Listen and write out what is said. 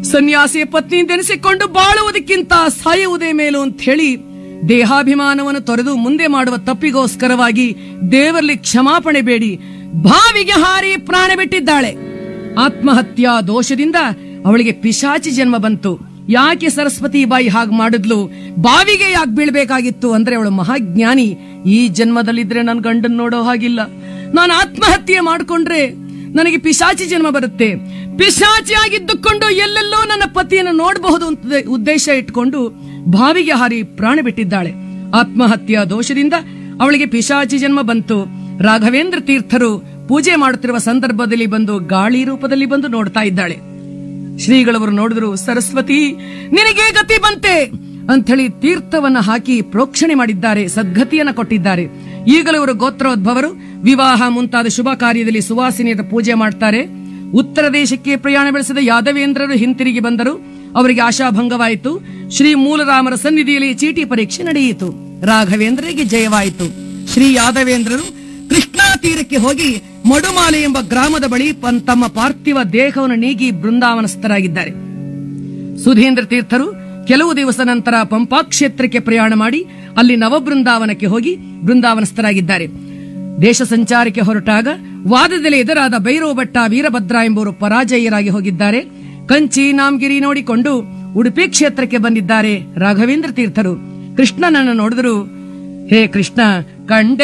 ಸನ್ಯಾಸಿಯ ಪತ್ನಿ ನೆನೆಸಿಕೊಂಡು ಬಾಳುವುದಕ್ಕಿಂತ ಸಾಯುವುದೇ ಮೇಲು ಅಂತ ಹೇಳಿ ದೇಹಾಭಿಮಾನವನ್ನು ತೊರೆದು ಮುಂದೆ ಮಾಡುವ ತಪ್ಪಿಗೋಸ್ಕರವಾಗಿ ದೇವರಲ್ಲಿ ಕ್ಷಮಾಪಣೆ ಬೇಡಿ ಬಾವಿಗೆ ಹಾರಿ ಪ್ರಾಣ ಬಿಟ್ಟಿದ್ದಾಳೆ ಆತ್ಮಹತ್ಯಾ ದೋಷದಿಂದ ಅವಳಿಗೆ ಪಿಶಾಚಿ ಜನ್ಮ ಬಂತು ಯಾಕೆ ಸರಸ್ವತಿ ಬಾಯಿ ಹಾಗೆ ಮಾಡಿದ್ಲು ಬಾವಿಗೆ ಯಾಕೆ ಬೀಳ್ಬೇಕಾಗಿತ್ತು ಅಂದ್ರೆ ಅವಳು ಮಹಾಜ್ಞಾನಿ ಈ ಜನ್ಮದಲ್ಲಿದ್ರೆ ನನ್ನ ಗಂಡನ್ ನೋಡೋ ಹಾಗಿಲ್ಲ ನಾನು ಆತ್ಮಹತ್ಯೆ ಮಾಡ್ಕೊಂಡ್ರೆ ನನಗೆ ಪಿಶಾಚಿ ಜನ್ಮ ಬರುತ್ತೆ ಪಿಶಾಚಿ ಆಗಿದ್ದುಕೊಂಡು ಎಲ್ಲೆಲ್ಲೋ ನನ್ನ ಪತಿಯನ್ನು ನೋಡಬಹುದು ಅಂತ ಉದ್ದೇಶ ಇಟ್ಕೊಂಡು ಬಾವಿಗೆ ಹಾರಿ ಪ್ರಾಣ ಬಿಟ್ಟಿದ್ದಾಳೆ ಆತ್ಮಹತ್ಯಾ ದೋಷದಿಂದ ಅವಳಿಗೆ ಪಿಶಾಚಿ ಜನ್ಮ ಬಂತು ರಾಘವೇಂದ್ರ ತೀರ್ಥರು ಪೂಜೆ ಮಾಡುತ್ತಿರುವ ಸಂದರ್ಭದಲ್ಲಿ ಬಂದು ಗಾಳಿ ರೂಪದಲ್ಲಿ ಬಂದು ನೋಡ್ತಾ ಇದ್ದಾಳೆ ಶ್ರೀಗಳವರು ನೋಡಿದ್ರು ಸರಸ್ವತಿ ನಿನಗೆ ಗತಿ ಬಂತೆ ಅಂಥೇಳಿ ತೀರ್ಥವನ್ನ ಹಾಕಿ ಪ್ರೋಕ್ಷಣೆ ಮಾಡಿದ್ದಾರೆ ಸದ್ಗತಿಯನ್ನ ಕೊಟ್ಟಿದ್ದಾರೆ ಈಗಲೂ ಇವರು ಗೋತ್ರೋದ್ಭವರು ವಿವಾಹ ಮುಂತಾದ ಶುಭ ಕಾರ್ಯದಲ್ಲಿ ಸುವಾಸಿನಿಯರ ಪೂಜೆ ಮಾಡ್ತಾರೆ ಉತ್ತರ ದೇಶಕ್ಕೆ ಪ್ರಯಾಣ ಬೆಳೆಸಿದ ಯಾದವೇಂದ್ರರು ಹಿಂತಿರುಗಿ ಬಂದರು ಅವರಿಗೆ ಆಶಾಭಂಗವಾಯಿತು ಶ್ರೀ ಮೂಲರಾಮರ ಸನ್ನಿಧಿಯಲ್ಲಿ ಚೀಟಿ ಪರೀಕ್ಷೆ ನಡೆಯಿತು ರಾಘವೇಂದ್ರರಿಗೆ ಜಯವಾಯಿತು ಶ್ರೀ ಯಾದವೇಂದ್ರರು ಕೃಷ್ಣಾ ತೀರಕ್ಕೆ ಹೋಗಿ ಮಡುಮಾಲೆ ಎಂಬ ಗ್ರಾಮದ ಬಳಿ ಪನ್- ತಮ್ಮ ಪಾರ್ಥಿವ ದೇಹವನ್ನು ನೀಗಿ ಬೃಂದಾವನಸ್ಥರಾಗಿದ್ದಾರೆ ಸುಧೀಂದ್ರ ತೀರ್ಥರು ಕೆಲವು ದಿವಸ ನಂತರ ಪಂಪಾ ಕ್ಷೇತ್ರಕ್ಕೆ ಪ್ರಯಾಣ ಮಾಡಿ ಅಲ್ಲಿ ನವಬೃಂದಾವನಕ್ಕೆ ಹೋಗಿ ಬೃಂದಾವನಸ್ಥರಾಗಿದ್ದಾರೆ ದೇಶ ಸಂಚಾರಕ್ಕೆ ಹೊರಟಾಗ ವಾದದಲ್ಲಿ ಎದುರಾದ ಭೈರವ ಭಟ್ಟ ವೀರಭದ್ರ ಎಂಬುವರು ಪರಾಜಯರಾಗಿ ಹೋಗಿದ್ದಾರೆ ಕಂಚಿ ನಾಮಗಿರಿ ನೋಡಿಕೊಂಡು ಉಡುಪಿ ಕ್ಷೇತ್ರಕ್ಕೆ ಬಂದಿದ್ದಾರೆ ರಾಘವೇಂದ್ರ ತೀರ್ಥರು ಕೃಷ್ಣನನ್ನು ನೋಡಿದರು ಹೇ ಕೃಷ್ಣ ಕಂಡೆ